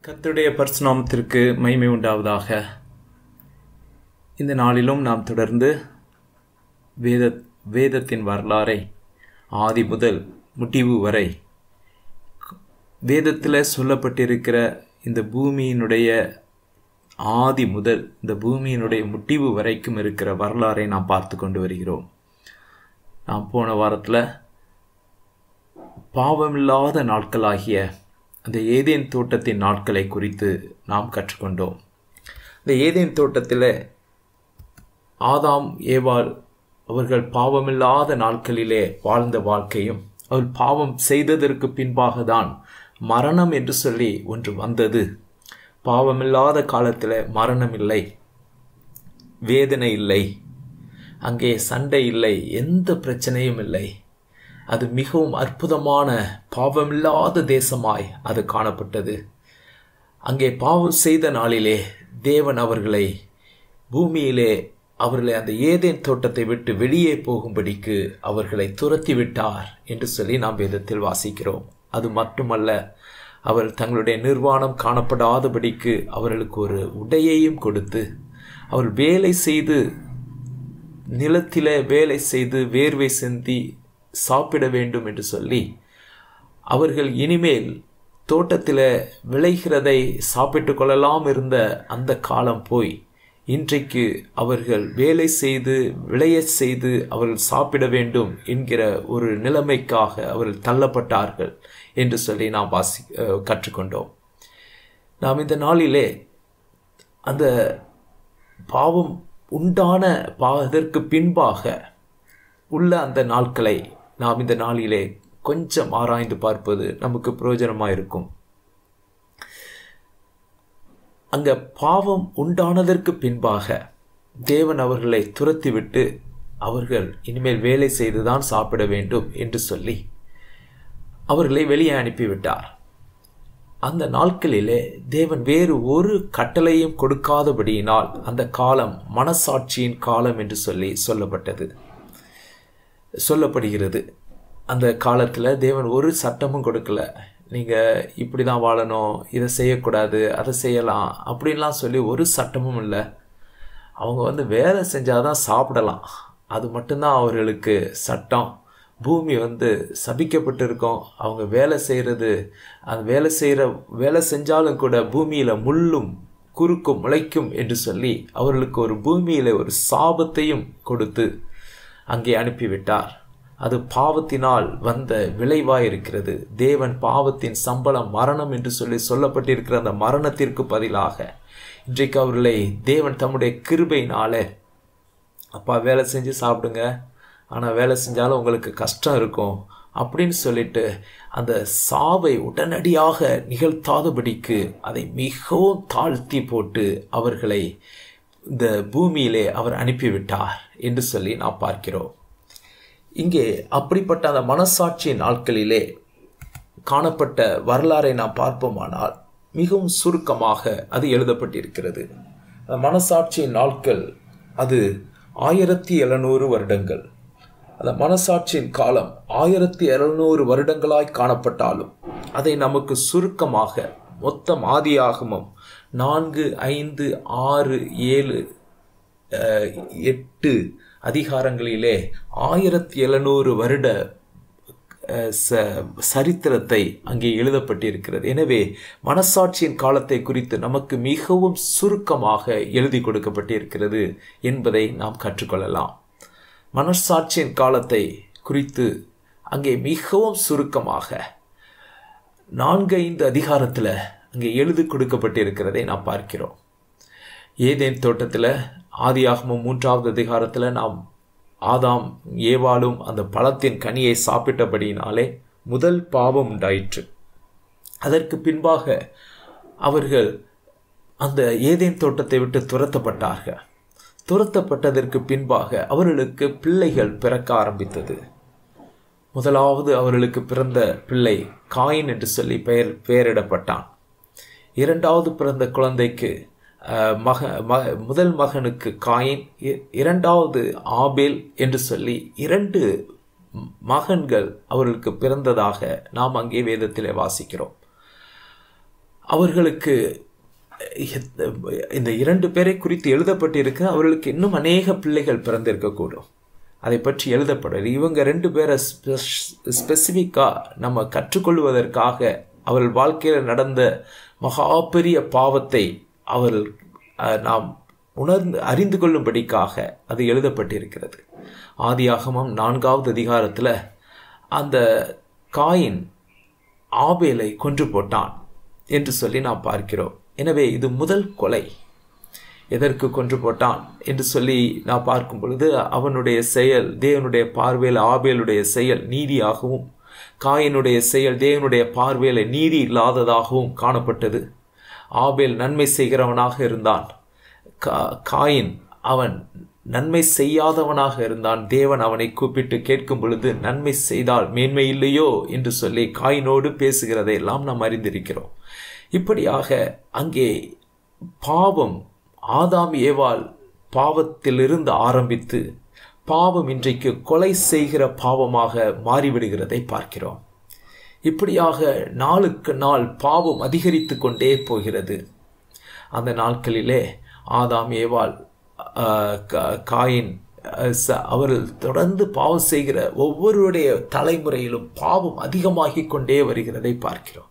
கர்த்தருடைய பரிசுநாமத்திற்கு மகிமை உண்டாவதாக இந்த நாளிலும் நாம் தொடர்ந்து வேத வேதத்தின் வரலாறை ஆதி முதல் முடிவு வரை வேதத்தில் சொல்லப்பட்டிருக்கிற இந்த பூமியினுடைய ஆதி முதல் இந்த பூமியினுடைய முடிவு வரைக்கும் இருக்கிற வரலாறை நாம் பார்த்து கொண்டு வருகிறோம் நாம் போன வாரத்தில் பாவமில்லாத நாட்களாகிய அந்த ஏதேன் தோட்டத்தின் நாட்களை குறித்து நாம் கற்றுக்கொண்டோம் இந்த ஏதேன் தோட்டத்தில் ஆதாம் ஏவாள் அவர்கள் பாவமில்லாத நாட்களிலே வாழ்ந்த வாழ்க்கையும் அவள் பாவம் செய்ததற்கு பின்பாக தான் மரணம் என்று சொல்லி ஒன்று வந்தது பாவமில்லாத காலத்தில் மரணம் இல்லை வேதனை இல்லை அங்கே சண்டை இல்லை எந்த பிரச்சனையும் இல்லை அது மிகவும் அற்புதமான பாவமில்லாத தேசமாய் அது காணப்பட்டது அங்கே பாவம் செய்த நாளிலே தேவன் அவர்களை பூமியிலே அவர்களை அந்த ஏதேன் தோட்டத்தை விட்டு வெளியே போகும்படிக்கு அவர்களை துரத்தி விட்டார் என்று சொல்லி நாம் வேதத்தில் வாசிக்கிறோம் அது மட்டுமல்ல அவர் தங்களுடைய நிர்வாணம் காணப்படாதபடிக்கு அவர்களுக்கு ஒரு உடையையும் கொடுத்து அவர் வேலை செய்து நிலத்திலே வேலை செய்து வேர்வை சிந்தி சாப்பிட வேண்டும் என்று சொல்லி அவர்கள் இனிமேல் தோட்டத்தில் விளைகிறதை சாப்பிட்டு கொள்ளலாம் இருந்த அந்த காலம் போய் இன்றைக்கு அவர்கள் வேலை செய்து விளைய செய்து அவர்கள் சாப்பிட வேண்டும் என்கிற ஒரு நிலைமைக்காக அவர்கள் தள்ளப்பட்டார்கள் என்று சொல்லி நாம் வாசி கற்றுக்கொண்டோம் நாம் இந்த நாளிலே அந்த பாவம் உண்டான பாவதற்கு பின்பாக உள்ள அந்த நாட்களை நாம் இந்த நாளிலே கொஞ்சம் ஆராய்ந்து பார்ப்பது நமக்கு பிரயோஜனமாக இருக்கும் அங்க பாவம் உண்டானதற்கு பின்பாக தேவன் அவர்களை துரத்திவிட்டு அவர்கள் இனிமேல் வேலை செய்துதான் சாப்பிட வேண்டும் என்று சொல்லி அவர்களை வெளியே அனுப்பிவிட்டார் அந்த நாட்களிலே தேவன் வேறு ஒரு கட்டளையும் கொடுக்காதபடியினால் அந்த காலம் மனசாட்சியின் காலம் என்று சொல்லி சொல்லப்பட்டது சொல்லப்படுகிறது அந்த காலத்தில் தேவன் ஒரு சட்டமும் கொடுக்கல நீங்கள் இப்படி தான் வாழணும் இதை செய்யக்கூடாது அதை செய்யலாம் அப்படின்லாம் சொல்லி ஒரு சட்டமும் இல்லை அவங்க வந்து வேலை செஞ்சால் தான் சாப்பிடலாம் அது மட்டும்தான் அவர்களுக்கு சட்டம் பூமி வந்து சபிக்கப்பட்டிருக்கோம் அவங்க வேலை செய்கிறது அந்த வேலை செய்கிற வேலை செஞ்சாலும் கூட பூமியில் முள்ளும் குறுக்கும் முளைக்கும் என்று சொல்லி அவர்களுக்கு ஒரு பூமியில் ஒரு சாபத்தையும் கொடுத்து அங்கே அனுப்பிவிட்டார் அது பாவத்தினால் வந்த விளைவாய் இருக்கிறது தேவன் பாவத்தின் சம்பளம் மரணம் என்று சொல்லி சொல்லப்பட்டிருக்கிற அந்த மரணத்திற்கு பதிலாக இன்றைக்கு அவர்களை தேவன் தம்முடைய கிருபையினால அப்பா வேலை செஞ்சு சாப்பிடுங்க ஆனால் வேலை செஞ்சாலும் உங்களுக்கு கஷ்டம் இருக்கும் அப்படின்னு சொல்லிட்டு அந்த சாவை உடனடியாக நிகழ்த்தாதபடிக்கு அதை மிகவும் தாழ்த்தி போட்டு அவர்களை இந்த பூமியிலே அவர் அனுப்பிவிட்டார் என்று சொல்லி நாம் பார்க்கிறோம் இங்கே அப்படிப்பட்ட அந்த மனசாட்சி நாட்களிலே காணப்பட்ட வரலாறை நாம் பார்ப்போமானால் மிகவும் சுருக்கமாக அது எழுதப்பட்டிருக்கிறது அந்த மனசாட்சியின் நாட்கள் அது ஆயிரத்தி எழுநூறு வருடங்கள் அந்த மனசாட்சியின் காலம் ஆயிரத்தி எழுநூறு வருடங்களாய் காணப்பட்டாலும் அதை நமக்கு சுருக்கமாக மொத்தம் ஆதியாகமம் நான்கு ஐந்து ஆறு ஏழு எட்டு அதிகாரங்களிலே ஆயிரத்தி எழுநூறு வருட சரித்திரத்தை அங்கே எழுதப்பட்டிருக்கிறது எனவே மனசாட்சியின் காலத்தை குறித்து நமக்கு மிகவும் சுருக்கமாக எழுதி கொடுக்கப்பட்டிருக்கிறது என்பதை நாம் கற்றுக்கொள்ளலாம் மனசாட்சியின் காலத்தை குறித்து அங்கே மிகவும் சுருக்கமாக நான்கு ஐந்து அதிகாரத்தில் அங்கே எழுதி கொடுக்கப்பட்டிருக்கிறதை நாம் பார்க்கிறோம் ஏதேன் தோட்டத்தில் ஆதியாகமும் மூன்றாவது அதிகாரத்தில் நாம் ஆதாம் ஏவாளும் அந்த பழத்தின் கனியை சாப்பிட்டபடியினாலே முதல் பாவம் உண்டாயிற்று அதற்கு பின்பாக அவர்கள் அந்த ஏதேன் தோட்டத்தை விட்டு துரத்தப்பட்டார்கள் துரத்தப்பட்டதற்கு பின்பாக அவர்களுக்கு பிள்ளைகள் பிறக்க ஆரம்பித்தது முதலாவது அவர்களுக்கு பிறந்த பிள்ளை காயின் என்று சொல்லி பெயர் பெயரிடப்பட்டான் இரண்டாவது பிறந்த குழந்தைக்கு மக ம முதல் மகனுக்கு காயின் இரண்டாவது ஆபேல் என்று சொல்லி இரண்டு மகன்கள் அவர்களுக்கு பிறந்ததாக நாம் அங்கே வேதத்திலே வாசிக்கிறோம் அவர்களுக்கு இந்த இரண்டு பேரை குறித்து எழுதப்பட்டிருக்க அவர்களுக்கு இன்னும் அநேக பிள்ளைகள் பிறந்திருக்கக்கூடும் அதை பற்றி எழுதப்படல இவங்க ரெண்டு பேரை ஸ்பெசிஃபிக்காக நம்ம கற்றுக்கொள்வதற்காக அவர்கள் வாழ்க்கையில் நடந்த மகா பெரிய பாவத்தை அவர்கள் நாம் உணர்ந்து அறிந்து கொள்ளும்படிக்காக அது எழுதப்பட்டிருக்கிறது ஆதியாகமம் நான்காவது அதிகாரத்தில் அந்த காயின் ஆபேலை கொன்று போட்டான் என்று சொல்லி நாம் பார்க்கிறோம் எனவே இது முதல் கொலை எதற்கு கொன்று போட்டான் என்று சொல்லி நான் பார்க்கும் பொழுது அவனுடைய செயல் தேவனுடைய பார்வையில் ஆபேலுடைய செயல் நீதியாகவும் காயினுடைய செயல் தேவனுடைய பார்வையில் நீதி இல்லாததாகவும் காணப்பட்டது ஆபேல் நன்மை செய்கிறவனாக இருந்தான் கா காயின் அவன் நன்மை செய்யாதவனாக இருந்தான் தேவன் அவனை கூப்பிட்டு கேட்கும் பொழுது நன்மை செய்தால் மேன்மை இல்லையோ என்று சொல்லி காயினோடு பேசுகிறதை எல்லாம் நாம் அறிந்திருக்கிறோம் இப்படியாக அங்கே பாவம் ஆதாம் ஏவாள் பாவத்திலிருந்து ஆரம்பித்து பாவம் இன்றைக்கு கொலை செய்கிற பாவமாக மாறிவிடுகிறதை பார்க்கிறோம் இப்படியாக நாளுக்கு நாள் பாவம் அதிகரித்து கொண்டே போகிறது அந்த நாட்களிலே ஆதாம் ஏவாள் காயின் அவர்கள் தொடர்ந்து பாவம் செய்கிற ஒவ்வொருடைய தலைமுறையிலும் பாவம் அதிகமாகிக் கொண்டே வருகிறதை பார்க்கிறோம்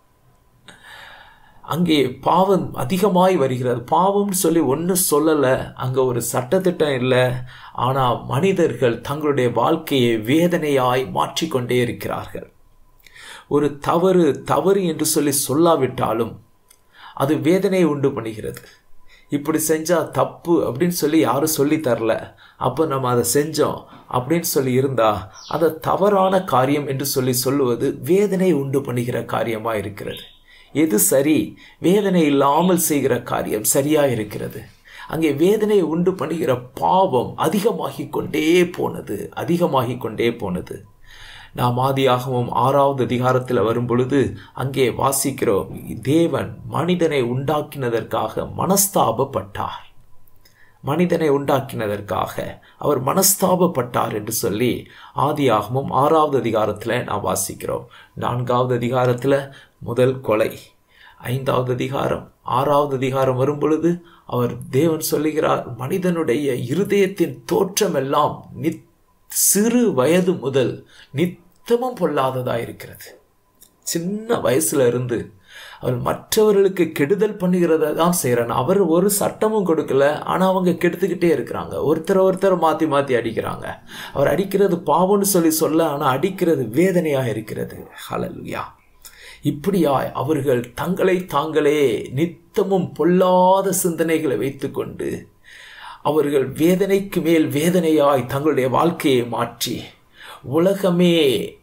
அங்கே பாவம் அதிகமாய் வருகிறது பாவம்னு சொல்லி ஒன்றும் சொல்லலை அங்கே ஒரு சட்டத்திட்டம் இல்லை ஆனால் மனிதர்கள் தங்களுடைய வாழ்க்கையை வேதனையாய் மாற்றிக்கொண்டே இருக்கிறார்கள் ஒரு தவறு தவறு என்று சொல்லி சொல்லாவிட்டாலும் அது வேதனையை உண்டு பண்ணுகிறது இப்படி செஞ்சால் தப்பு அப்படின்னு சொல்லி யாரும் சொல்லி தரல அப்போ நம்ம அதை செஞ்சோம் அப்படின்னு சொல்லி இருந்தா அதை தவறான காரியம் என்று சொல்லி சொல்லுவது வேதனை உண்டு பண்ணுகிற காரியமாக இருக்கிறது எது சரி வேதனை இல்லாமல் செய்கிற காரியம் சரியா இருக்கிறது அங்கே வேதனையை உண்டு பண்ணுகிற பாவம் அதிகமாகி கொண்டே போனது அதிகமாகி கொண்டே போனது நாம் ஆதியாகவும் ஆறாவது அதிகாரத்தில் வரும் பொழுது அங்கே வாசிக்கிறோம் தேவன் மனிதனை உண்டாக்கினதற்காக மனஸ்தாபப்பட்டார் மனிதனை உண்டாக்கினதற்காக அவர் மனஸ்தாபப்பட்டார் என்று சொல்லி ஆதியாகமும் ஆறாவது அதிகாரத்தில் நாம் வாசிக்கிறோம் நான்காவது அதிகாரத்தில் முதல் கொலை ஐந்தாவது அதிகாரம் ஆறாவது அதிகாரம் வரும் பொழுது அவர் தேவன் சொல்லுகிறார் மனிதனுடைய இருதயத்தின் தோற்றம் எல்லாம் நித் சிறு வயது முதல் நித்தமும் பொல்லாததா இருக்கிறது சின்ன வயசுல இருந்து அவர் மற்றவர்களுக்கு கெடுதல் பண்ணுகிறத தான் செய்கிறான் அவர் ஒரு சட்டமும் கொடுக்கல ஆனால் அவங்க கெடுத்துக்கிட்டே இருக்கிறாங்க ஒருத்தர் ஒருத்தர் மாற்றி மாற்றி அடிக்கிறாங்க அவர் அடிக்கிறது பாவம்னு சொல்லி சொல்ல ஆனால் அடிக்கிறது வேதனையாக இருக்கிறது ஹலலுயா இப்படியாய் அவர்கள் தங்களை தாங்களே நித்தமும் பொல்லாத சிந்தனைகளை வைத்துக்கொண்டு அவர்கள் வேதனைக்கு மேல் வேதனையாய் தங்களுடைய வாழ்க்கையை மாற்றி உலகமே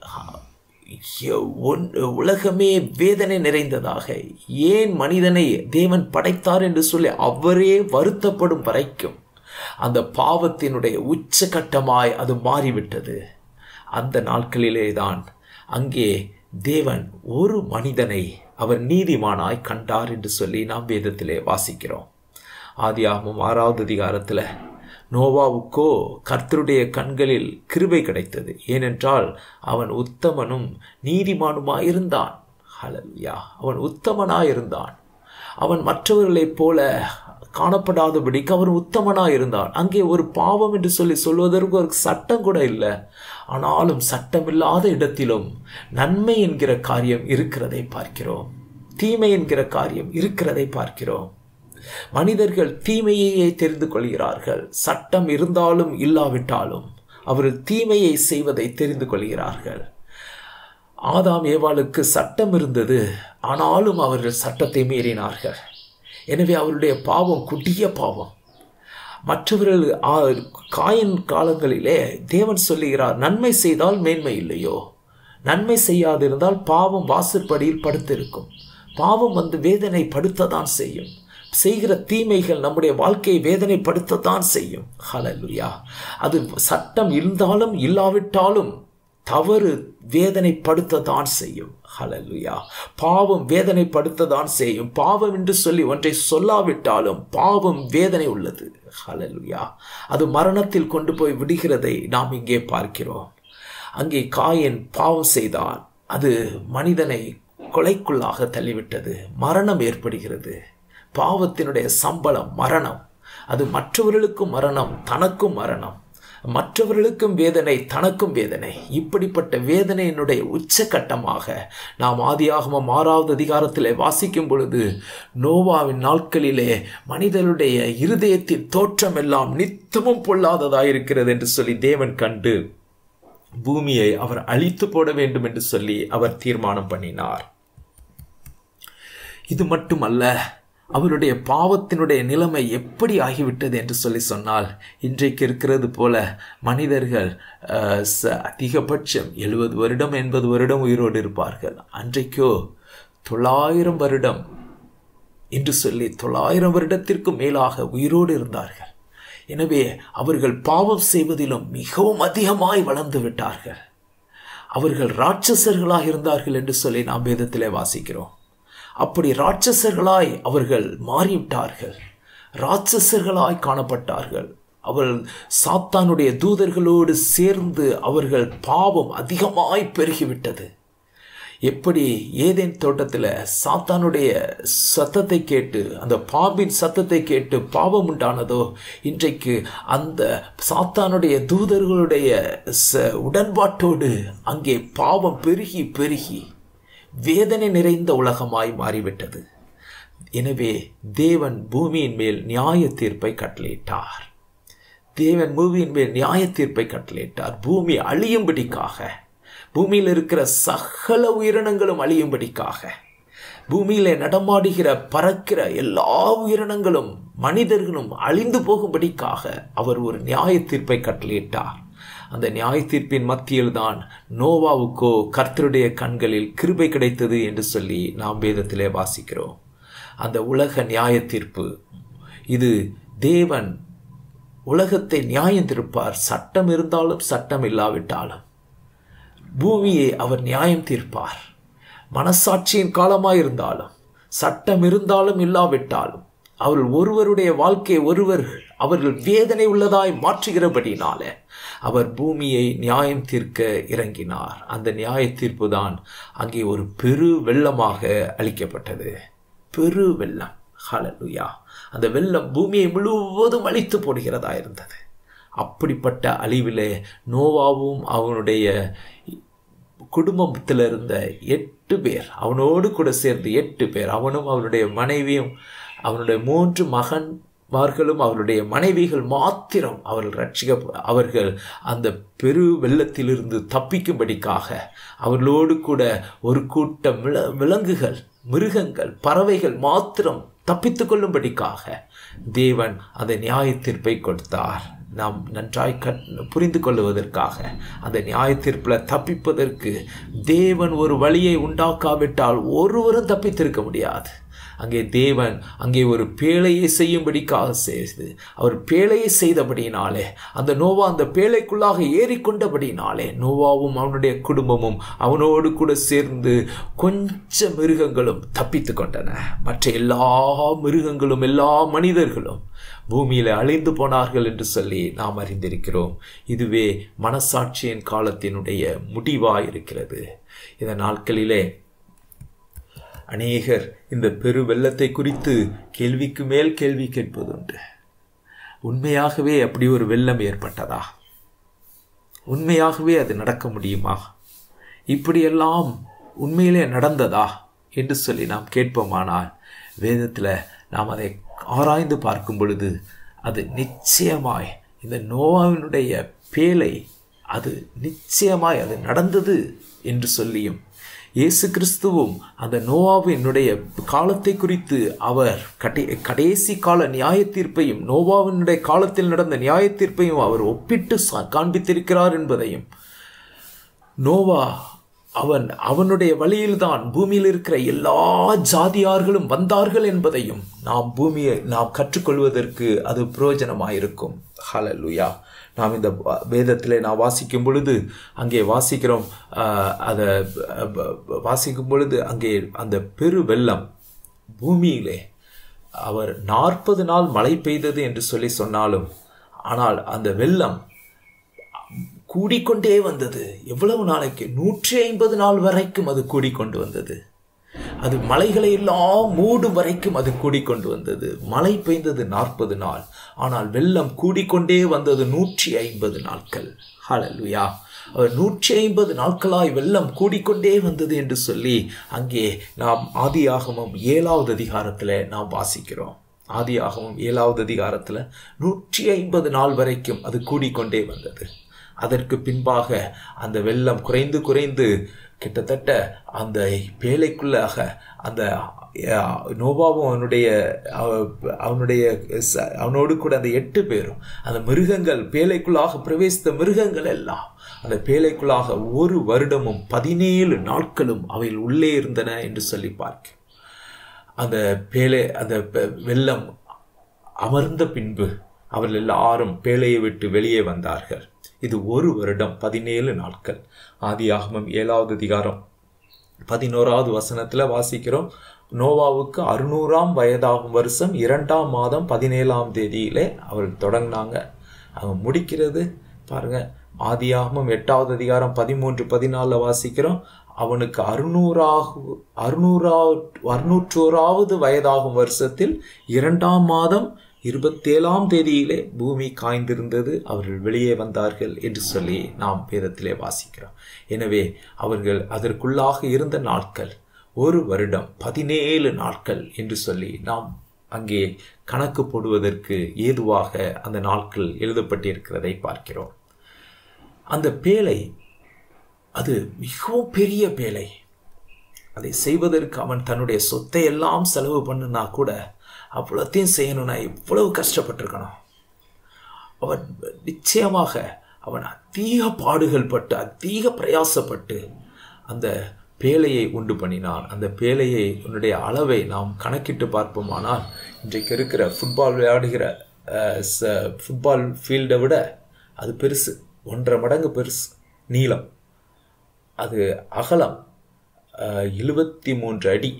உலகமே வேதனை நிறைந்ததாக ஏன் மனிதனை தேவன் படைத்தார் என்று சொல்லி அவரே வருத்தப்படும் வரைக்கும் அந்த பாவத்தினுடைய உச்சகட்டமாய் அது மாறிவிட்டது அந்த நாட்களிலே தான் அங்கே தேவன் ஒரு மனிதனை அவர் நீதிமானாய் கண்டார் என்று சொல்லி நாம் வேதத்திலே வாசிக்கிறோம் ஆதியாகமும் ஆறாவது அதிகாரத்தில் நோவாவுக்கோ கர்த்தருடைய கண்களில் கிருபை கிடைத்தது ஏனென்றால் அவன் உத்தமனும் நீதிமானுமாயிருந்தான் ஹலல்யா அவன் உத்தமனாயிருந்தான் அவன் மற்றவர்களைப் போல காணப்படாதபடிக்கு அவன் உத்தமனாக இருந்தான் அங்கே ஒரு பாவம் என்று சொல்லி சொல்வதற்கு ஒரு சட்டம் கூட இல்லை ஆனாலும் சட்டமில்லாத இடத்திலும் நன்மை என்கிற காரியம் இருக்கிறதை பார்க்கிறோம் தீமை என்கிற காரியம் இருக்கிறதை பார்க்கிறோம் மனிதர்கள் தீமையையே தெரிந்து கொள்கிறார்கள் சட்டம் இருந்தாலும் இல்லாவிட்டாலும் அவர்கள் தீமையை செய்வதை தெரிந்து கொள்கிறார்கள் ஆதாம் ஏவாளுக்கு சட்டம் இருந்தது ஆனாலும் அவர்கள் சட்டத்தை மீறினார்கள் எனவே அவருடைய பாவம் குடிய பாவம் மற்றவர்கள் காயின் காலங்களிலே தேவன் சொல்லுகிறார் நன்மை செய்தால் மேன்மை இல்லையோ நன்மை செய்யாதிருந்தால் பாவம் வாசற்படியில் படுத்திருக்கும் பாவம் வந்து வேதனை படுத்ததான் செய்யும் செய்கிற தீமைகள் நம்முடைய வாழ்க்கையை வேதனைப்படுத்தத்தான் செய்யும் ஹலலுயா அது சட்டம் இருந்தாலும் இல்லாவிட்டாலும் தவறு வேதனைப்படுத்தத்தான் செய்யும் ஹலலுயா பாவம் வேதனைப்படுத்ததான் செய்யும் பாவம் என்று சொல்லி ஒன்றை சொல்லாவிட்டாலும் பாவம் வேதனை உள்ளது ஹலலுயா அது மரணத்தில் கொண்டு போய் விடுகிறதை நாம் இங்கே பார்க்கிறோம் அங்கே காயன் பாவம் செய்தான் அது மனிதனை கொலைக்குள்ளாக தள்ளிவிட்டது மரணம் ஏற்படுகிறது பாவத்தினுடைய சம்பளம் மரணம் அது மற்றவர்களுக்கும் மரணம் தனக்கும் மரணம் மற்றவர்களுக்கும் வேதனை தனக்கும் வேதனை இப்படிப்பட்ட வேதனையினுடைய உச்சகட்டமாக நாம் ஆதியாகமம் ஆறாவது அதிகாரத்திலே வாசிக்கும் பொழுது நோவாவின் நாட்களிலே மனிதனுடைய இருதயத்தின் தோற்றம் எல்லாம் நித்தமும் பொல்லாததாயிருக்கிறது என்று சொல்லி தேவன் கண்டு பூமியை அவர் அழித்து போட வேண்டும் என்று சொல்லி அவர் தீர்மானம் பண்ணினார் இது மட்டுமல்ல அவருடைய பாவத்தினுடைய நிலைமை எப்படி ஆகிவிட்டது என்று சொல்லி சொன்னால் இன்றைக்கு இருக்கிறது போல மனிதர்கள் அதிகபட்சம் எழுபது வருடம் எண்பது வருடம் உயிரோடு இருப்பார்கள் அன்றைக்கோ தொள்ளாயிரம் வருடம் என்று சொல்லி தொள்ளாயிரம் வருடத்திற்கும் மேலாக உயிரோடு இருந்தார்கள் எனவே அவர்கள் பாவம் செய்வதிலும் மிகவும் அதிகமாய் வளர்ந்து விட்டார்கள் அவர்கள் ராட்சசர்களாக இருந்தார்கள் என்று சொல்லி நாம் வேதத்திலே வாசிக்கிறோம் அப்படி ராட்சசர்களாய் அவர்கள் மாறிவிட்டார்கள் ராட்சசர்களாய் காணப்பட்டார்கள் அவள் சாத்தானுடைய தூதர்களோடு சேர்ந்து அவர்கள் பாவம் அதிகமாய் பெருகிவிட்டது எப்படி ஏதேன் தோட்டத்தில் சாத்தானுடைய சத்தத்தை கேட்டு அந்த பாம்பின் சத்தத்தை கேட்டு பாவம் உண்டானதோ இன்றைக்கு அந்த சாத்தானுடைய தூதர்களுடைய உடன்பாட்டோடு அங்கே பாவம் பெருகி பெருகி வேதனை நிறைந்த உலகமாய் மாறிவிட்டது எனவே தேவன் பூமியின் மேல் நியாய தீர்ப்பை கட்டளையிட்டார் தேவன் பூமியின் மேல் நியாய தீர்ப்பை கட்டளையிட்டார் பூமி அழியும்படிக்காக பூமியில் இருக்கிற சகல உயிரினங்களும் அழியும்படிக்காக பூமியிலே நடமாடுகிற பறக்கிற எல்லா உயிரினங்களும் மனிதர்களும் அழிந்து போகும்படிக்காக அவர் ஒரு நியாய தீர்ப்பை கட்டளையிட்டார் அந்த நியாய தீர்ப்பின் மத்தியில் தான் நோவாவுக்கோ கர்த்தருடைய கண்களில் கிருபை கிடைத்தது என்று சொல்லி நாம் வேதத்திலே வாசிக்கிறோம் அந்த உலக நியாய தீர்ப்பு இது தேவன் உலகத்தை நியாயம் திருப்பார் சட்டம் இருந்தாலும் சட்டம் இல்லாவிட்டாலும் பூமியை அவர் நியாயம் தீர்ப்பார் மனசாட்சியின் காலமாயிருந்தாலும் சட்டம் இருந்தாலும் இல்லாவிட்டாலும் அவர்கள் ஒருவருடைய வாழ்க்கையை ஒருவர் அவர்கள் வேதனை உள்ளதாய் மாற்றுகிறபடினால அவர் பூமியை நியாயம் தீர்க்க இறங்கினார் அந்த நியாய தீர்ப்பு தான் அங்கே ஒரு பெரு வெள்ளமாக அளிக்கப்பட்டது பெரு வெள்ளம் ஹலலுயா அந்த வெள்ளம் பூமியை முழுவதும் அழித்து போடுகிறதா இருந்தது அப்படிப்பட்ட அழிவிலே நோவாவும் அவனுடைய குடும்பத்தில் இருந்த எட்டு பேர் அவனோடு கூட சேர்ந்து எட்டு பேர் அவனும் அவனுடைய மனைவியும் அவனுடைய மூன்று மகன்மார்களும் அவருடைய மனைவிகள் மாத்திரம் அவர்கள் ரட்சிக்க அவர்கள் அந்த பெரு வெள்ளத்திலிருந்து தப்பிக்கும்படிக்காக அவர்களோடு கூட ஒரு கூட்டம் வில விலங்குகள் மிருகங்கள் பறவைகள் மாத்திரம் தப்பித்து கொள்ளும்படிக்காக தேவன் அந்த நியாய தீர்ப்பை கொடுத்தார் நாம் நன்றாய் கட் புரிந்து கொள்வதற்காக அந்த நியாய தீர்ப்பில் தப்பிப்பதற்கு தேவன் ஒரு வழியை உண்டாக்காவிட்டால் ஒருவரும் தப்பித்திருக்க முடியாது அங்கே தேவன் அங்கே ஒரு பேழையை செய்யும்படிக்காக செய்து அவர் பேழையை செய்தபடியினாலே அந்த நோவா அந்த பேழைக்குள்ளாக ஏறிக்கொண்டபடியினாலே நோவாவும் அவனுடைய குடும்பமும் அவனோடு கூட சேர்ந்து கொஞ்ச மிருகங்களும் தப்பித்து கொண்டன மற்ற எல்லா மிருகங்களும் எல்லா மனிதர்களும் பூமியில் அழிந்து போனார்கள் என்று சொல்லி நாம் அறிந்திருக்கிறோம் இதுவே மனசாட்சியின் காலத்தினுடைய முடிவாய் இருக்கிறது இந்த நாட்களிலே அநேகர் இந்த பெரு வெள்ளத்தை குறித்து கேள்விக்கு மேல் கேள்வி கேட்பதுண்டு உண்மையாகவே அப்படி ஒரு வெள்ளம் ஏற்பட்டதா உண்மையாகவே அது நடக்க முடியுமா இப்படியெல்லாம் உண்மையிலே நடந்ததா என்று சொல்லி நாம் கேட்போமானால் வேதத்தில் நாம் அதை ஆராய்ந்து பார்க்கும் பொழுது அது நிச்சயமாய் இந்த நோவாவினுடைய பேலை அது நிச்சயமாய் அது நடந்தது என்று சொல்லியும் இயேசு கிறிஸ்துவும் அந்த நோவாவினுடைய காலத்தை குறித்து அவர் கடை கடைசி கால நியாய தீர்ப்பையும் நோவாவினுடைய காலத்தில் நடந்த நியாய தீர்ப்பையும் அவர் ஒப்பிட்டு காண்பித்திருக்கிறார் என்பதையும் நோவா அவன் அவனுடைய வழியில்தான் பூமியில் இருக்கிற எல்லா ஜாதியார்களும் வந்தார்கள் என்பதையும் நாம் பூமியை நாம் கற்றுக்கொள்வதற்கு அது பிரயோஜனமாயிருக்கும் ஹலலுயா நாம் இந்த வேதத்தில் நான் வாசிக்கும் பொழுது அங்கே வாசிக்கிறோம் அதை வாசிக்கும் பொழுது அங்கே அந்த பெரு வெள்ளம் பூமியிலே அவர் நாற்பது நாள் மழை பெய்தது என்று சொல்லி சொன்னாலும் ஆனால் அந்த வெள்ளம் கூடிக்கொண்டே வந்தது எவ்வளவு நாளைக்கு நூற்றி ஐம்பது நாள் வரைக்கும் அது கூடிக்கொண்டு வந்தது அது மலைகளை எல்லாம் மூடும் வரைக்கும் அது கூடிக்கொண்டு வந்தது மழை பெய்ந்தது நாற்பது நாள் ஆனால் வெள்ளம் கூடிக்கொண்டே வந்தது நூற்றி ஐம்பது நாட்கள் ஹalleluya அவர் நூற்றி ஐம்பது நாட்களாய் வெள்ளம் கூடிக்கொண்டே வந்தது என்று சொல்லி அங்கே நாம் ஆதியாகமம் ஏழாவது அதிகாரத்தில் நாம் வாசிக்கிறோம் ஆதியாகமம் ஏழாவது அதிகாரத்தில் நூற்றி ஐம்பது நாள் வரைக்கும் அது கூடிக்கொண்டே வந்தது அதற்கு பின்பாக அந்த வெள்ளம் குறைந்து குறைந்து கிட்டத்தட்ட அந்த பேழைக்குள்ளாக அந்த அஹ், நோவாவும் அவனுடைய அவ- அவனுடைய ச- அவனோடு கூட அந்த எட்டு பேரும் அந்த மிருகங்கள் பேழைக்குள்ளாக பிரவேசித்த மிருகங்கள் எல்லாம் அந்த பேழைக்குள்ளாக ஒரு வருடமும் பதினேழு நாட்களும் அவைகள் உள்ளே இருந்தன என்று சொல்லி பார்க்க அந்த பேழை அந்த பெ- வெள்ளம் அமர்ந்த பின்பு அவர்கள் எல்லாரும் பேழையை விட்டு வெளியே வந்தார்கள் இது ஒரு வருடம் பதினேழு நாட்கள் ஆதியாகமம் ஏழாவது அதிகாரம் பதினோராவது வசனத்துல வாசிக்கிறோம் நோவாவுக்கு அறுநூறாம் வயதாகும் வருஷம் இரண்டாம் மாதம் பதினேழாம் தேதியிலே அவர்கள் தொடங்கினாங்க அவங்க முடிக்கிறது பாருங்க ஆதியாகமம் எட்டாவது அதிகாரம் பதிமூன்று பதினாலில் வாசிக்கிறோம் அவனுக்கு அறுநூறாகு அறுநூறா அறுநூற்றோராவது வயதாகும் வருஷத்தில் இரண்டாம் மாதம் இருபத்தேழாம் தேதியிலே பூமி காய்ந்திருந்தது அவர்கள் வெளியே வந்தார்கள் என்று சொல்லி நாம் வேதத்திலே வாசிக்கிறோம் எனவே அவர்கள் அதற்குள்ளாக இருந்த நாட்கள் ஒரு வருடம் பதினேழு நாட்கள் என்று சொல்லி நாம் அங்கே கணக்கு போடுவதற்கு ஏதுவாக அந்த நாட்கள் எழுதப்பட்டிருக்கிறதை பார்க்கிறோம் அந்த பேழை அது மிகவும் பெரிய பேழை அதை செய்வதற்கு அவன் தன்னுடைய சொத்தை எல்லாம் செலவு பண்ணுனா கூட அவ்வளோத்தையும் செய்யணும்னா இவ்வளவு கஷ்டப்பட்டிருக்கணும் அவன் நிச்சயமாக அவன் அதிக பாடுகள் பட்டு அதிக பிரயாசப்பட்டு அந்த பேழையை உண்டு பண்ணினான் அந்த பேழையை உன்னுடைய அளவை நாம் கணக்கிட்டு பார்ப்போமானால் இன்றைக்கு இருக்கிற ஃபுட்பால் விளையாடுகிற அஹ், ச- ஃபுட்பால் ஃபீல்டை விட அது பெருசு ஒன்றரை மடங்கு பெருசு நீளம் அது அகலம் எழுபத்தி மூன்று அடி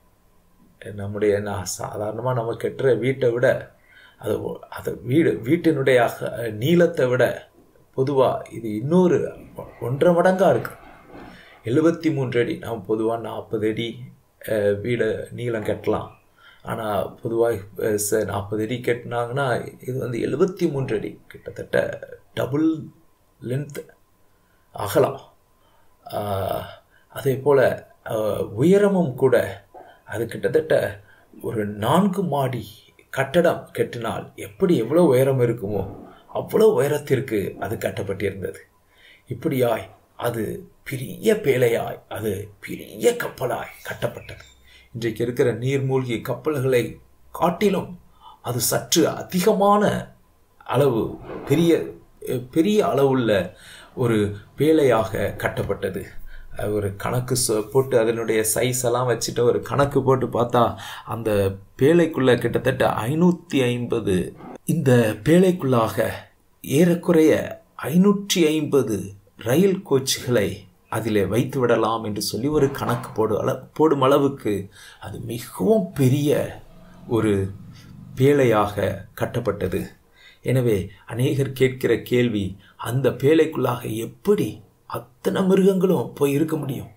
நம்முடைய நான் சாதாரணமாக நம்ம கட்டுற வீட்டை விட அது ஒ- அது வீடு வீட்டினுடைய அக நீளத்தை விட பொதுவாக இது இன்னொரு ஒ- ஒன்றரை மடங்காக இருக்கு எழுபத்தி மூன்று அடி நாம் பொதுவாக நாற்பது அடி அஹ், வீடு நீளம் கட்டலாம் ஆனால் பொதுவாக நாற்பது அடி கட்டினாங்கன்னா இது வந்து எழுபத்தி மூன்று அடி கிட்டத்தட்ட டபுள் லென்த் அகலம் ஆஹ், அதே போல் உயரமும் கூட அது கிட்டத்தட்ட ஒரு நான்கு மாடி கட்டடம் கட்டினால் எப்படி எவ்வளோ உயரம் இருக்குமோ அவ்வளோ உயரத்திற்கு அது கட்டப்பட்டிருந்தது இப்படியாய் அது பெரிய பேழையாய் அது பெரிய கப்பலாய் கட்டப்பட்டது இன்றைக்கு இருக்கிற நீர்மூழ்கி கப்பல்களை காட்டிலும் அது சற்று அதிகமான அளவு பெரிய பெரிய அளவுள்ள ஒரு பேழையாக கட்டப்பட்டது அஹ் ஒரு கணக்கு சொ- போட்டு அதனுடைய சைஸ் எல்லாம் வச்சுட்டு ஒரு கணக்கு போட்டு பார்த்தா அந்த பேழைக்குள்ள கிட்டத்தட்ட ஐநூற்றி ஐம்பது இந்த பேழைக்குள்ளாக ஏறக்குறைய ஐநூற்றி ஐம்பது ரயில் கோச்சுகளை அதிலே வைத்து விடலாம் என்று சொல்லி ஒரு கணக்கு போடு அள போடும் அளவுக்கு அது மிகவும் பெரிய ஒரு பேழையாக கட்டப்பட்டது எனவே அநேகர் கேட்கிற கேள்வி அந்த பேழைக்குள்ளாக எப்படி அத்தனை மிருகங்களும் போய் இருக்க முடியும்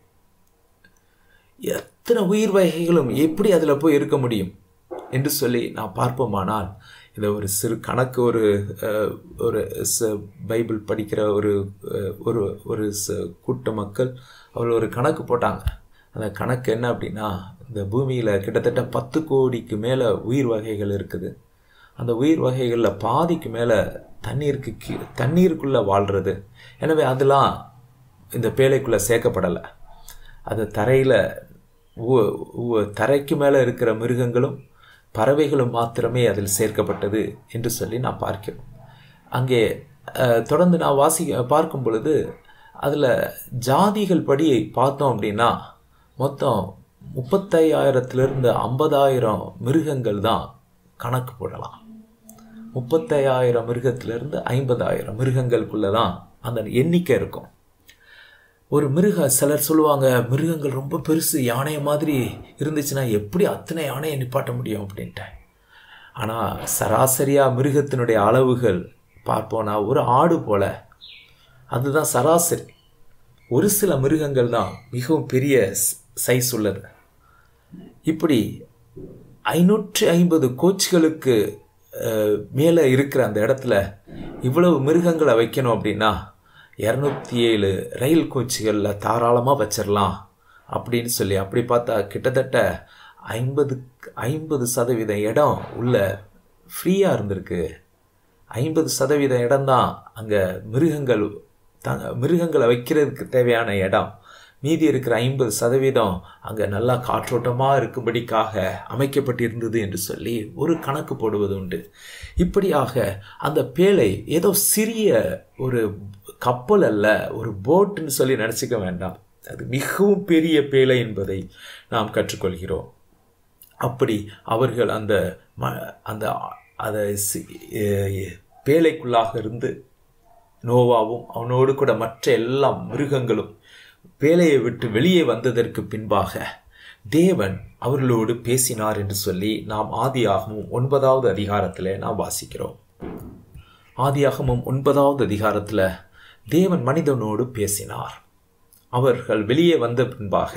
எத்தனை உயிர் வகைகளும் எப்படி அதில் போய் இருக்க முடியும் என்று சொல்லி நான் பார்ப்போமானால் இதை ஒரு சிறு கணக்கு ஒரு அஹ், ஒரு ச- பைபிள் படிக்கிற ஒரு அஹ், ஒரு ஒரு ச- கூட்ட மக்கள் அவர் ஒரு கணக்கு போட்டாங்க அந்த கணக்கு என்ன அப்படின்னா இந்த பூமியில் கிட்டத்தட்ட பத்து கோடிக்கு மேலே உயிர் வகைகள் இருக்குது அந்த உயிர் வகைகளில் பாதிக்கு மேலே தண்ணீருக்கு கீ தண்ணீருக்குள்ளே வாழ்கிறது எனவே அதெல்லாம் இந்த பேழைக்குள்ளே சேர்க்கப்படலை அது தரையில் தரைக்கு மேலே இருக்கிற மிருகங்களும் பறவைகளும் மாத்திரமே அதில் சேர்க்கப்பட்டது என்று சொல்லி நான் பார்க்கிறோம் அங்கே அஹ், தொடர்ந்து நான் வாசி பார்க்கும் பொழுது அதில் ஜாதிகள் படி பார்த்தோம் அப்படின்னா மொத்தம் முப்பத்தையாயிரத்திலிருந்து ஐம்பதாயிரம் மிருகங்கள் தான் கணக்கு போடலாம் முப்பத்தையாயிரம் மிருகத்திலிருந்து ஐம்பதாயிரம் மிருகங்களுக்குள்ள தான் அந்த எண்ணிக்கை இருக்கும் ஒரு மிருக சிலர் சொல்லுவாங்க மிருகங்கள் ரொம்ப பெருசு யானை மாதிரி இருந்துச்சுன்னா எப்படி அத்தனை யானையை நிப்பாட்ட முடியும் அப்படின்ட்டு ஆனால் சராசரியாக மிருகத்தினுடைய அளவுகள் பார்ப்போனா ஒரு ஆடு போல அதுதான் சராசரி ஒரு சில மிருகங்கள் தான் மிகவும் பெரிய சைஸ் உள்ளது இப்படி ஐநூற்றி ஐம்பது கோச்சுகளுக்கு மேலே இருக்கிற அந்த இடத்துல இவ்வளவு மிருகங்களை வைக்கணும் அப்படின்னா இரநூத்தி ஏழு ரயில் கோச்சுகளில் தாராளமாக வச்சிடலாம் அப்படின்னு சொல்லி அப்படி பார்த்தா கிட்டத்தட்ட ஐம்பது ஐம்பது சதவீத இடம் உள்ள ஃப்ரீயாக இருந்திருக்கு ஐம்பது சதவீத இடம்தான் அங்கே மிருகங்கள் த மிருகங்களை வைக்கிறதுக்கு தேவையான இடம் மீதி இருக்கிற ஐம்பது சதவீதம் அங்கே நல்லா காற்றோட்டமாக இருக்கும்படிக்காக அமைக்கப்பட்டிருந்தது என்று சொல்லி ஒரு கணக்கு போடுவது உண்டு இப்படியாக அந்த பேழை ஏதோ சிறிய ஒரு கப்பல் அல்ல ஒரு போட்டுன்னு சொல்லி நினச்சிக்க வேண்டாம் அது மிகவும் பெரிய பேழை என்பதை நாம் கற்றுக்கொள்கிறோம் அப்படி அவர்கள் அந்த ம அந்த அதை பேழைக்குள்ளாக இருந்து நோவாவும் அவனோடு கூட மற்ற எல்லா மிருகங்களும் பேழையை விட்டு வெளியே வந்ததற்கு பின்பாக தேவன் அவர்களோடு பேசினார் என்று சொல்லி நாம் ஆதியாகமும் ஒன்பதாவது அதிகாரத்தில் நாம் வாசிக்கிறோம் ஆதியாகமும் ஒன்பதாவது அதிகாரத்தில் தேவன் மனிதனோடு பேசினார் அவர்கள் வெளியே வந்த பின்பாக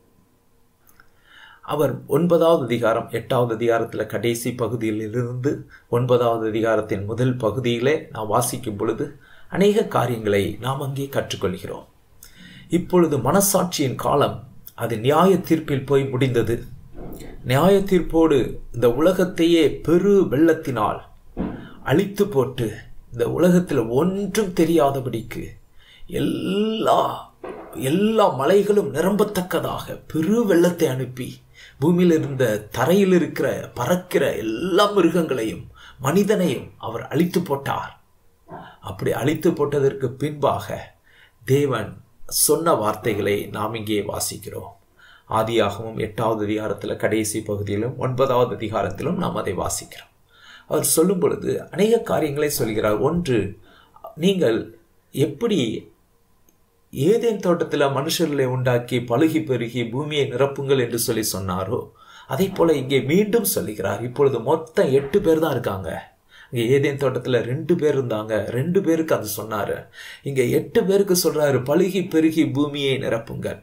அவர் ஒன்பதாவது அதிகாரம் எட்டாவது அதிகாரத்தில் கடைசி பகுதியிலிருந்து ஒன்பதாவது அதிகாரத்தின் முதல் பகுதியிலே நாம் வாசிக்கும் பொழுது அநேக காரியங்களை நாம் அங்கே கற்றுக்கொள்கிறோம் இப்பொழுது மனசாட்சியின் காலம் அது நியாய தீர்ப்பில் போய் முடிந்தது நியாய தீர்ப்போடு இந்த உலகத்தையே பெரு வெள்ளத்தினால் அழித்து போட்டு இந்த உலகத்தில் ஒன்றும் தெரியாதபடிக்கு எல்லா எல்லா மலைகளும் நிரம்பத்தக்கதாக பெரு வெள்ளத்தை அனுப்பி பூமியில் இருந்த தரையில் இருக்கிற பறக்கிற எல்லா மிருகங்களையும் மனிதனையும் அவர் அழித்து போட்டார் அப்படி அழித்து போட்டதற்கு பின்பாக தேவன் சொன்ன வார்த்தைகளை நாம் இங்கே வாசிக்கிறோம் ஆதியாகவும் எட்டாவது அதிகாரத்தில் கடைசி பகுதியிலும் ஒன்பதாவது அதிகாரத்திலும் நாம் அதை வாசிக்கிறோம் அவர் சொல்லும் பொழுது அநேக காரியங்களை சொல்கிறார் ஒன்று நீங்கள் எப்படி ஏதேன் தோட்டத்தில் மனுஷர்களை உண்டாக்கி பழுகி பெருகி பூமியை நிரப்புங்கள் என்று சொல்லி சொன்னாரோ அதே போல இங்கே மீண்டும் சொல்லுகிறார் இப்பொழுது மொத்தம் எட்டு பேர் தான் இருக்காங்க இங்கே ஏதேன் தோட்டத்தில் ரெண்டு பேர் இருந்தாங்க ரெண்டு பேருக்கு அது சொன்னாரு இங்கே எட்டு பேருக்கு சொல்றாரு பழுகி பெருகி பூமியை நிரப்புங்கள்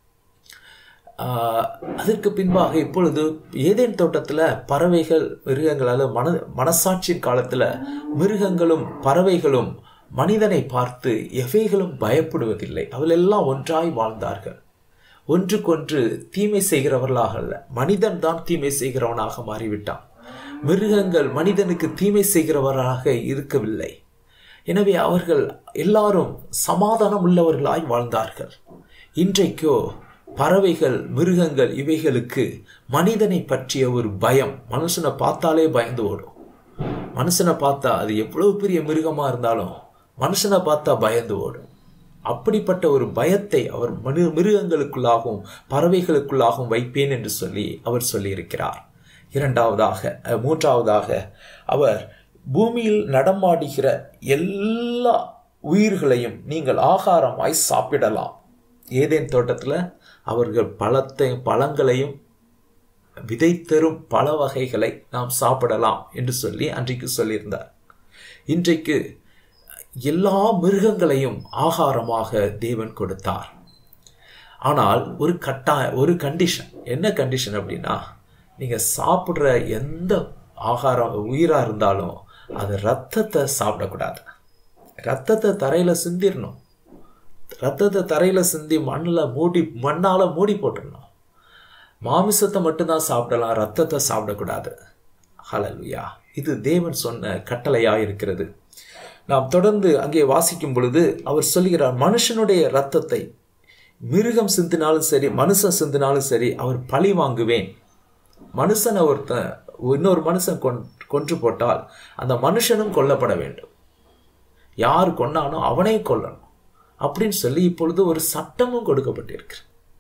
அதற்கு பின்பாக இப்பொழுது ஏதேன் தோட்டத்தில் பறவைகள் மிருகங்களால் மன மனசாட்சியின் காலத்தில் மிருகங்களும் பறவைகளும் மனிதனை பார்த்து எவைகளும் பயப்படுவதில்லை அவளெல்லாம் ஒன்றாய் வாழ்ந்தார்கள் ஒன்றுக்கொன்று தீமை செய்கிறவர்களாக அல்ல மனிதன் தான் தீமை செய்கிறவனாக மாறிவிட்டான் மிருகங்கள் மனிதனுக்கு தீமை செய்கிறவராக இருக்கவில்லை எனவே அவர்கள் எல்லாரும் சமாதானம் உள்ளவர்களாய் வாழ்ந்தார்கள் இன்றைக்கோ பறவைகள் மிருகங்கள் இவைகளுக்கு மனிதனை பற்றிய ஒரு பயம் மனுஷனை பார்த்தாலே பயந்து ஓடும் மனுஷனை பார்த்தா அது எவ்வளவு பெரிய மிருகமா இருந்தாலும் மனுஷனை பார்த்தா பயந்து ஓடும் அப்படிப்பட்ட ஒரு பயத்தை அவர் மனு மிருகங்களுக்குள்ளாகவும் பறவைகளுக்குள்ளாகவும் வைப்பேன் என்று சொல்லி அவர் சொல்லியிருக்கிறார் இரண்டாவதாக மூன்றாவதாக அவர் பூமியில் நடமாடுகிற எல்லா உயிர்களையும் நீங்கள் ஆகாரமாய் சாப்பிடலாம் ஏதேன் தோட்டத்தில் அவர்கள் பழத்தை பழங்களையும் விதைத்தரும் பல வகைகளை நாம் சாப்பிடலாம் என்று சொல்லி அன்றைக்கு சொல்லியிருந்தார் இன்றைக்கு எல்லா மிருகங்களையும் ஆகாரமாக தேவன் கொடுத்தார் ஆனால் ஒரு கட்டாய ஒரு கண்டிஷன் என்ன கண்டிஷன் அப்படின்னா நீங்கள் சாப்பிட்ற எந்த ஆகாரம் உயிராக இருந்தாலும் அது ரத்தத்தை சாப்பிடக்கூடாது ரத்தத்தை தரையில் சிந்திடணும் ரத்தத்தை தரையில் சிந்தி மண்ணில் மூடி மண்ணால் மூடி போட்டுடணும் மாமிசத்தை மட்டும்தான் சாப்பிடலாம் ரத்தத்தை சாப்பிடக்கூடாது ஹலலுயா இது தேவன் சொன்ன கட்டளையாக இருக்கிறது நாம் தொடர்ந்து அங்கே வாசிக்கும் பொழுது அவர் சொல்கிறார் மனுஷனுடைய ரத்தத்தை மிருகம் சிந்தினாலும் சரி மனுஷன் சிந்தினாலும் சரி அவர் பழி வாங்குவேன் மனுஷனை ஒருத்தன் இன்னொரு மனுஷன் கொன் கொன்று போட்டால் அந்த மனுஷனும் கொல்லப்பட வேண்டும் யார் கொண்டானோ அவனே கொல்லணும் அப்படின்னு சொல்லி இப்பொழுது ஒரு சட்டமும் கொடுக்கப்பட்டிருக்கு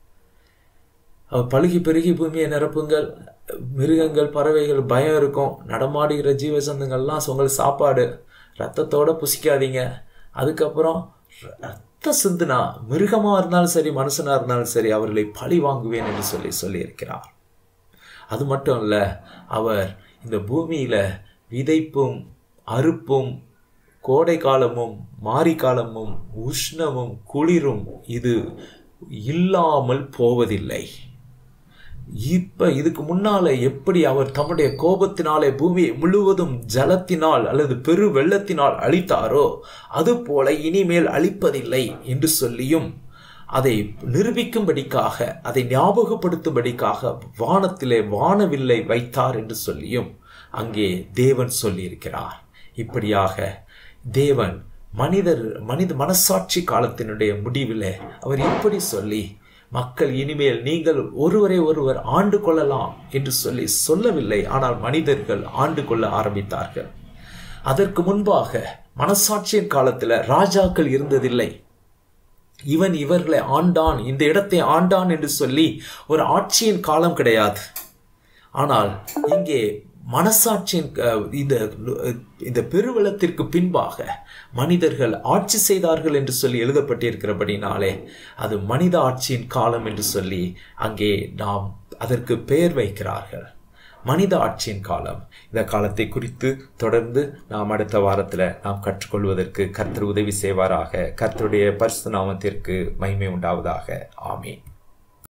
பழுகி பெருகி பூமியை நிரப்புங்கள் மிருகங்கள் பறவைகள் பயம் இருக்கும் நடமாடுகிற ஜீவசந்தங்கள்லாம் உங்கள் சாப்பாடு ரத்தத்தோட புசிக்காதீங்க அதுக்கப்புறம் ரத்த சிந்துனா மிருகமாக இருந்தாலும் சரி மனுஷனாக இருந்தாலும் சரி அவர்களை பழி வாங்குவேன் என்று சொல்லி சொல்லியிருக்கிறார் அது மட்டும் இல்லை அவர் இந்த பூமியில் விதைப்பும் அறுப்பும் கோடை காலமும் மாரி காலமும் உஷ்ணமும் குளிரும் இது இல்லாமல் போவதில்லை இப்ப இதுக்கு முன்னால எப்படி அவர் தம்முடைய கோபத்தினாலே பூமியை முழுவதும் ஜலத்தினால் அல்லது பெரு வெள்ளத்தினால் அழித்தாரோ அது போல இனிமேல் அழிப்பதில்லை என்று சொல்லியும் அதை நிரூபிக்கும்படிக்காக அதை ஞாபகப்படுத்தும்படிக்காக வானத்திலே வானவில்லை வைத்தார் என்று சொல்லியும் அங்கே தேவன் சொல்லியிருக்கிறார் இப்படியாக தேவன் மனிதர் மனித மனசாட்சி காலத்தினுடைய முடிவில் அவர் இப்படி சொல்லி மக்கள் இனிமேல் நீங்கள் ஒருவரை ஒருவர் ஆண்டு கொள்ளலாம் என்று சொல்லி சொல்லவில்லை ஆனால் மனிதர்கள் ஆண்டு கொள்ள ஆரம்பித்தார்கள் அதற்கு முன்பாக மனசாட்சியின் காலத்தில் ராஜாக்கள் இருந்ததில்லை இவன் இவர்களை ஆண்டான் இந்த இடத்தை ஆண்டான் என்று சொல்லி ஒரு ஆட்சியின் காலம் கிடையாது ஆனால் இங்கே மனசாட்சியின் இந்த இந்த பெருவெள்ளத்திற்கு பின்பாக மனிதர்கள் ஆட்சி செய்தார்கள் என்று சொல்லி எழுதப்பட்டிருக்கிறபடினாலே அது மனித ஆட்சியின் காலம் என்று சொல்லி அங்கே நாம் அதற்கு பெயர் வைக்கிறார்கள் மனித ஆட்சியின் காலம் இந்த காலத்தை குறித்து தொடர்ந்து நாம் அடுத்த வாரத்தில் நாம் கற்றுக்கொள்வதற்கு கர்த்தர் உதவி செய்வாராக கர்த்தருடைய பரிசு நாமத்திற்கு மகிமை உண்டாவதாக ஆமீன்